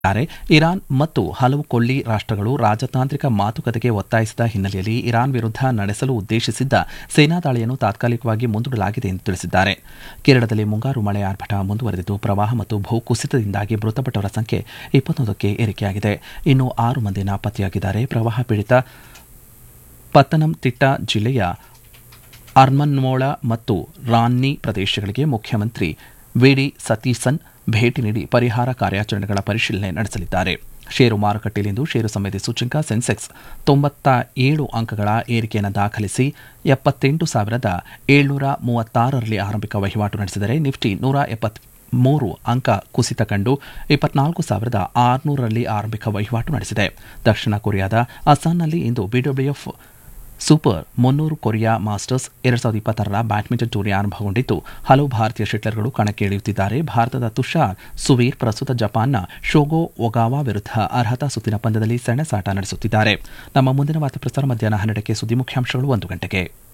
ದ್ದಾರೆ Iran ಮತ್ತು ಹಲವು ಕೊಳ್ಳಿ ರಾಷ್ಟ್ರಗಳು ರಾಜತಾಂತ್ರಿಕ ಮಾತುಕತೆಗೆ ಒತ್ತಾಯಿಸಿದ ಹಿನ್ನೆಲೆಯಲ್ಲಿ ಇರಾನ್ ವಿರುದ್ಧ ನಡೆಸಲು ಉದ್ದೇಶಿಸಿದ್ದ ಸೇನಾ ದಾಳಿಯನ್ನು ತಾತ್ಕಾಲಿಕವಾಗಿ ಮುಂದೂಡಲಾಗಿದೆ ಎಂದು ತಿಳಿಸಿದ್ದಾರೆ ಕೇರಳದಲ್ಲಿ ಮುಂಗಾರು ಮಳೆ ಆರ್ಭಟ ಮುಂದುವರೆದಿದ್ದು ಪ್ರವಾಹ ಮತ್ತು ಭೂಕುಸಿತದಿಂದಾಗಿ ಮೃತಪಟ್ಟವರ ಸಂಖ್ಯೆ ಇಪ್ಪತ್ತೊಂದಕ್ಕೆ ಏರಿಕೆಯಾಗಿದೆ ಇನ್ನು ಆರು ಮಂದಿ ನಾಪತ್ತೆಯಾಗಿದ್ದಾರೆ ಪ್ರವಾಹ ಪೀಡಿತ ಪತ್ತನಂತಿಟ್ಟ ಜಿಲ್ಲೆಯ ಅರ್ಮನ್ಮೋಳ ಮತ್ತು ರಾನ್ನಿ ಪ್ರದೇಶಗಳಿಗೆ ಮುಖ್ಯಮಂತ್ರಿ ವಿಡಿ ಸತೀಸನ್ ಭೇಟಿ ನೀಡಿ ಪರಿಹಾರ ಕಾರ್ಯಾಚರಣೆಗಳ ಪರಿಶೀಲನೆ ನಡೆಸಲಿದ್ದಾರೆ ಷೇರು ಮಾರುಕಟ್ಟೆಯಲ್ಲಿಂದು ಷೇರು ಸಮಿತಿ ಸೂಚ್ಯಂಕ ಸೆನ್ಸೆಕ್ಸ್ ತೊಂಬತ್ತ ಏಳು ಅಂಕಗಳ ಏರಿಕೆಯನ್ನು ದಾಖಲಿಸಿ ಎಪ್ಪತ್ತೆಂಟು ಸಾವಿರದ ಏಳ್ನೂರ ಮೂವತ್ತಾರರಲ್ಲಿ ಆರಂಭಿಕ ವಹಿವಾಟು ನಡೆಸಿದರೆ ನಿಫ್ಟಿ ನೂರ ಎಪ್ಪತ್ ಮೂರು ಅಂಕ ಕುಸಿತ ಕಂಡು ಇಪ್ಪತ್ನಾಲ್ಕು ಸಾವಿರದ ಆರುನೂರರಲ್ಲಿ ಆರಂಭಿಕ ವಹಿವಾಟು ನಡೆಸಿದೆ ದಕ್ಷಿಣ ಕೊರಿಯಾದ ಅಸ್ಸಾಂನಲ್ಲಿ ಇಂದು ಬಿಡಬ್ಲ್ಯೂಎಫ್ ಸೂಪರ್ ಮುನ್ನೂರು ಕೊರಿಯಾ ಮಾಸ್ಟರ್ಸ್ ಎರಡ್ ಸಾವಿರದ ಇಪ್ಪತ್ತರ ಬ್ಯಾಡ್ಮಿಂಟನ್ ಟೂರ್ನಿ ಆರಂಭಗೊಂಡಿದ್ದು ಹಲವು ಭಾರತೀಯ ಶಟ್ಲರ್ಗಳು ಕಣಕ್ಕೆ ಇಳಿಯುತ್ತಿದ್ದಾರೆ ಭಾರತದ ತುಷಾರ್ ಸುವೀರ್ ಪ್ರಸ್ತುತ ಜಪಾನ್ನ ಶೋಗೋ ಒಗಾವಾ ವಿರುದ್ಧ ಅರ್ಹತಾ ಸುತ್ತಿನ ಪಂದ್ಯದಲ್ಲಿ ಸೆಣಸಾಟ ನಡೆಸುತ್ತಿದ್ದಾರೆ ನಮ್ಮ ಮುಂದಿನ ವಾರ್ತಾ ಪ್ರಸಾರ ಮಧ್ಯಾಹ್ನ ಹನ್ನೆರಡಕ್ಕೆ ಸುದ್ದಿ ಮುಖ್ಯಾಂಶಗಳು ಒಂದು ಗಂಟೆಗೆ